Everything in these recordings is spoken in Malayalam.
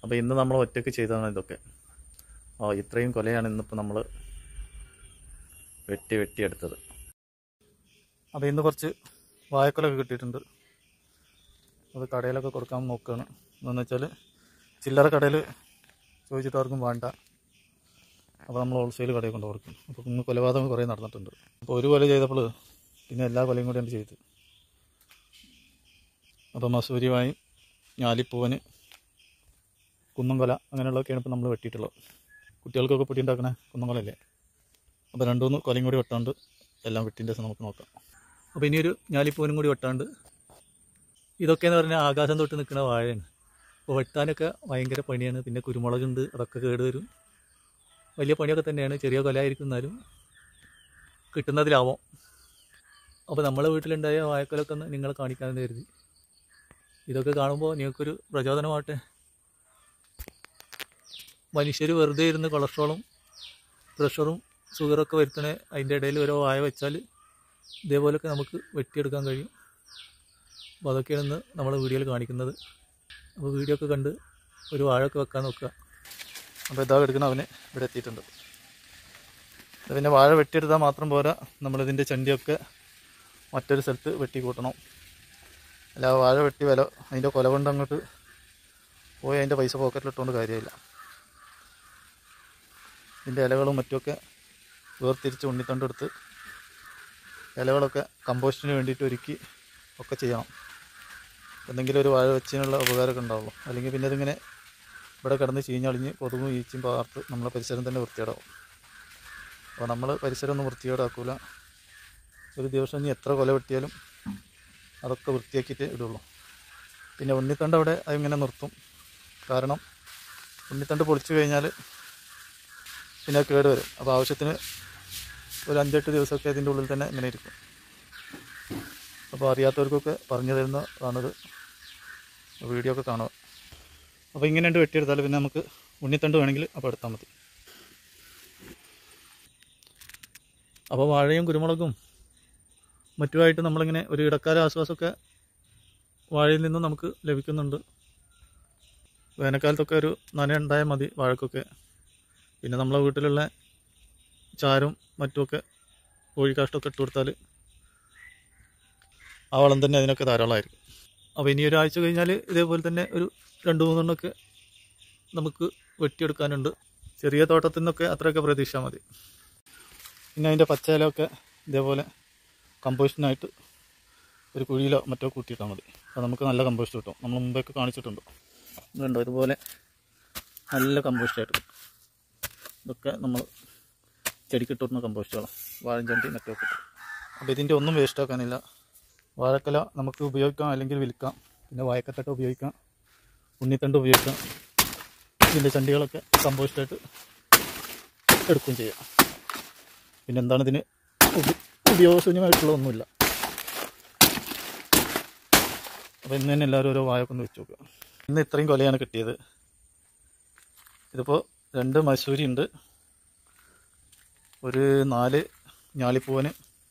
അപ്പോൾ ഇന്ന് നമ്മൾ ഒറ്റയ്ക്ക് ചെയ്തതാണ് ഇതൊക്കെ ഓ ഇത്രയും കൊലയാണ് ഇന്നിപ്പോൾ നമ്മൾ വെട്ടി വെട്ടിയെടുത്തത് അപ്പോൾ ഇന്ന് കുറച്ച് വാഴക്കൊലൊക്കെ കിട്ടിയിട്ടുണ്ട് അത് കടയിലൊക്കെ കൊടുക്കാൻ നോക്കുകയാണ് എന്താണെന്ന് വെച്ചാൽ ചില്ലറ കടയിൽ ചോദിച്ചിട്ട് ആർക്കും വേണ്ട അപ്പോൾ നമ്മൾ ഹോൾസെയിൽ കടയിൽ കൊണ്ട് കൊടുക്കും അപ്പോൾ ഇന്ന് കൊലപാതകം കുറേ നടന്നിട്ടുണ്ട് അപ്പോൾ ഒരു കൊല ചെയ്തപ്പോൾ പിന്നെ എല്ലാ കൊലയും കൂടിയാണ് ചെയ്ത് അപ്പോൾ മസൂരി വായി ഞാലിപ്പൂവന് കുന്നംകൊല അങ്ങനെയുള്ളതൊക്കെയാണ് ഇപ്പോൾ നമ്മൾ വെട്ടിയിട്ടുള്ളത് കുട്ടികൾക്കൊക്കെ പൊടി ഉണ്ടാക്കണ കുന്നംകൊലല്ലേ അപ്പോൾ രണ്ടു മൂന്ന് കൊലയും കൂടി വെട്ടാണ്ട് എല്ലാം വെട്ടിൻ്റെ ദിവസം നമുക്ക് നോക്കാം അപ്പോൾ ഇനിയൊരു ഞാലിപ്പൂവനും കൂടി വെട്ടാണ്ട് ഇതൊക്കെയെന്ന് പറഞ്ഞാൽ ആകാശം തൊട്ട് നിൽക്കുന്ന വാഴയാണ് അപ്പോൾ വെട്ടാനൊക്കെ ഭയങ്കര പണിയാണ് പിന്നെ കുരുമുളകുണ്ട് അതൊക്കെ കേട് വരും വലിയ പണിയൊക്കെ തന്നെയാണ് ചെറിയ കൊലയായിരിക്കും എന്നാലും കിട്ടുന്നതിലാവാം അപ്പോൾ നമ്മളെ വീട്ടിലുണ്ടായ വാഴക്കൊലൊക്കെ ഒന്ന് നിങ്ങളെ കാണിക്കാമെന്ന് കരുതി ഇതൊക്കെ കാണുമ്പോൾ നിങ്ങൾക്കൊരു പ്രചോദനമാവട്ടെ മനുഷ്യർ വെറുതെ ഇരുന്ന് കൊളസ്ട്രോളും പ്രഷറും ഷുഗറൊക്കെ വരുത്തണേ അതിൻ്റെ ഇടയിൽ ഓരോ വായ വെച്ചാൽ ഇതേപോലെയൊക്കെ നമുക്ക് വെട്ടിയെടുക്കാൻ കഴിയും അപ്പോൾ അതൊക്കെയാണ് ഇന്ന് നമ്മളെ വീഡിയോയിൽ കാണിക്കുന്നത് അപ്പോൾ വീഡിയോ ഒക്കെ കണ്ട് ഒരു വാഴയൊക്കെ വെക്കാൻ നോക്കുക അപ്പോൾ ഇതാ എടുക്കണം അവന് ഇവിടെ എത്തിയിട്ടുണ്ട് ഇത് പിന്നെ വാഴ വെട്ടിയെടുത്താൽ മാത്രം പോരാ നമ്മളിതിൻ്റെ ചണ്ടിയൊക്കെ മറ്റൊരു സ്ഥലത്ത് വെട്ടി കൂട്ടണം അല്ല വാഴ വെട്ടി വില അതിൻ്റെ കൊല കൊണ്ട് അങ്ങോട്ട് പോയി അതിൻ്റെ പൈസ പോക്കറ്റിലിട്ടുകൊണ്ട് കാര്യമില്ല ഇതിൻ്റെ ഇലകളും മറ്റുമൊക്കെ വേർതിരിച്ച് ഉണ്ണിത്തണ്ടെടുത്ത് ഇലകളൊക്കെ കമ്പോസ്റ്റിന് വേണ്ടിയിട്ട് ഒരുക്കി ഒക്കെ ചെയ്യണം എന്തെങ്കിലും ഒരു വാഴ വെച്ചതിനുള്ള ഉപകാരമൊക്കെ ഉണ്ടാവുള്ളൂ അല്ലെങ്കിൽ പിന്നെ ഇതിങ്ങനെ ഇവിടെ കിടന്ന് ചീഞ്ഞളിഞ്ഞ് കൊതുകും ഈച്ചയും പാർത്ത് നമ്മളെ പരിസരം തന്നെ വൃത്തികേടാവും അപ്പോൾ നമ്മൾ പരിസരം ഒന്നും വൃത്തികേടാക്കൂല ഒരു ദിവസം ഇനി എത്ര കൊല വെട്ടിയാലും അതൊക്കെ വൃത്തിയാക്കിയിട്ട് ഇടുള്ളൂ പിന്നെ ഉണ്ണിത്തണ്ട് അവിടെ അതിങ്ങനെ നിർത്തും കാരണം ഉണ്ണിത്തണ്ട് പൊളിച്ചു കഴിഞ്ഞാൽ പിന്നെ അത് കേട് വരും അപ്പോൾ ആവശ്യത്തിന് ഒരു അഞ്ചെട്ട് ദിവസമൊക്കെ അതിൻ്റെ ഉള്ളിൽ തന്നെ ഇങ്ങനെ ഇരിക്കും അപ്പോൾ അറിയാത്തവർക്കൊക്കെ പറഞ്ഞു തരുന്നതാണിത് വീഡിയോ ഒക്കെ കാണുക അപ്പോൾ ഇങ്ങനെ ഉണ്ട് വെട്ടിയെടുത്താൽ പിന്നെ നമുക്ക് ഉണ്ണിത്തണ്ട് വേണമെങ്കിൽ അപ്പോൾ എടുത്താൽ മതി അപ്പോൾ വാഴയും കുരുമുളകും മറ്റുമായിട്ട് നമ്മളിങ്ങനെ ഒരു ഇടക്കാല ആശ്വാസമൊക്കെ വാഴയിൽ നിന്നും നമുക്ക് ലഭിക്കുന്നുണ്ട് വേനൽക്കാലത്തൊക്കെ ഒരു നന ഉണ്ടായാൽ മതി വാഴക്കൊക്കെ പിന്നെ നമ്മളെ വീട്ടിലുള്ള ചാരും മറ്റുമൊക്കെ കോഴിക്കാഷ്ടമൊക്കെ ഇട്ട് കൊടുത്താൽ ആ വളം തന്നെ അതിനൊക്കെ ധാരാളമായിരിക്കും അപ്പോൾ ഇനി ഒരാഴ്ച കഴിഞ്ഞാൽ ഇതേപോലെ തന്നെ ഒരു രണ്ട് മൂന്നെണ്ണമൊക്കെ നമുക്ക് വെട്ടിയെടുക്കാനുണ്ട് ചെറിയ തോട്ടത്തിൽ നിന്നൊക്കെ അത്രയൊക്കെ പ്രതീക്ഷ മതി പിന്നെ അതിൻ്റെ പച്ചയിലൊക്കെ ഇതേപോലെ കമ്പോസ്റ്റിനായിട്ട് ഒരു കുഴിയിലോ മറ്റോ കൂട്ടിയിട്ടാൽ മതി അപ്പോൾ നമുക്ക് നല്ല കമ്പോസ്റ്റ് കിട്ടും നമ്മൾ മുമ്പൊക്കെ കാണിച്ചിട്ടുണ്ട് ഇതുണ്ടോ ഇതുപോലെ നല്ല കമ്പോസ്റ്റായിട്ട് കിട്ടും ഇതൊക്കെ നമ്മൾ ചെടിക്കിട്ടുന്ന കമ്പോസ്റ്റുകളാണ് വാഴഞ്ചണ്ടി മറ്റൊക്കെ കിട്ടും അപ്പോൾ ഇതിൻ്റെ ഒന്നും വേസ്റ്റ് ആക്കാനില്ല വാഴക്കല നമുക്ക് ഉപയോഗിക്കാം അല്ലെങ്കിൽ വിൽക്കാം പിന്നെ വാഴക്കത്തട്ട ഉപയോഗിക്കാം ഉണ്ണിത്തണ്ട് ഉപയോഗിക്കാം ഇതിൻ്റെ ചണ്ടികളൊക്കെ കമ്പോസ്റ്റായിട്ട് എടുക്കുകയും ചെയ്യാം പിന്നെ എന്താണ് ഇതിന് ഉപ- ഉപയോഗശൂന്യമായിട്ടുള്ള ഒന്നുമില്ല അപ്പോൾ ഇന്ന് തന്നെ എല്ലാവരും ഓരോ വാഴൊക്കെ ഒന്ന് വെച്ച് നോക്കുക ഇന്ന് ഇത്രയും കൊലയാണ് കിട്ടിയത് ഇതിപ്പോൾ രണ്ട് മസൂരി ഉണ്ട് ഒരു നാല് ഞാലിപ്പൂവന്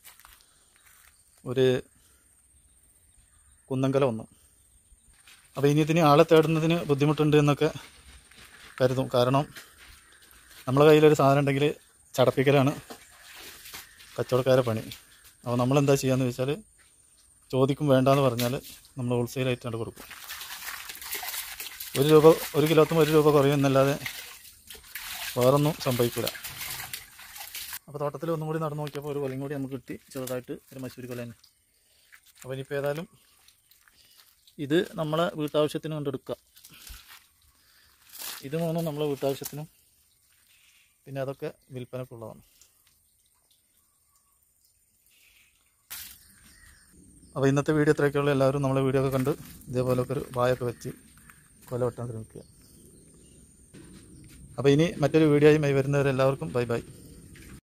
ഒരു കുന്നങ്കല ഒന്നും അപ്പോൾ ഇനി ഇതിന് ആളെ തേടുന്നതിന് ബുദ്ധിമുട്ടുണ്ട് എന്നൊക്കെ കരുതും കാരണം നമ്മളെ കയ്യിലൊരു സാധനം ഉണ്ടെങ്കിൽ ചടപ്പിക്കലാണ് കച്ചവടക്കാരെ പണി അപ്പോൾ നമ്മളെന്താ ചെയ്യാന്ന് വെച്ചാൽ ചോദിക്കും വേണ്ടാന്ന് പറഞ്ഞാൽ നമ്മൾ ഹോൾസെയിലായിട്ടാണ് കൊടുക്കും ഒരു രൂപ ഒരു കിലോത്തും ഒരു രൂപ കുറയും എന്നല്ലാതെ വേറൊന്നും സംഭവിക്കില്ല അപ്പോൾ തോട്ടത്തിൽ ഒന്നും കൂടി നടന്നു നോക്കിയപ്പോൾ ഒരു കൊലയും കൂടി നമുക്ക് കിട്ടി ചെറുതായിട്ട് ഒരു മസൂരി കൊല തന്നെ അപ്പോൾ ഇനിയിപ്പോൾ ഏതായാലും ഇത് നമ്മളെ വീട്ടാവശ്യത്തിന് കൊണ്ടെടുക്കുക ഇത് മൂന്നും നമ്മളെ വീട്ടാവശ്യത്തിനും പിന്നെ അതൊക്കെ വിൽപ്പനക്കുള്ളതാണ് അപ്പോൾ ഇന്നത്തെ വീഡിയോ ഇത്രയൊക്കെയുള്ള എല്ലാവരും നമ്മളെ വീഡിയോ ഒക്കെ കണ്ട് ഇതേപോലൊക്കെ ഒരു വായൊക്കെ വെച്ച് കൊല വെട്ടാൻ ശ്രമിക്കുക അപ്പോൾ ഇനി മറ്റൊരു വീഡിയോയുമായി വരുന്നവരെല്ലാവർക്കും ബൈ ബൈ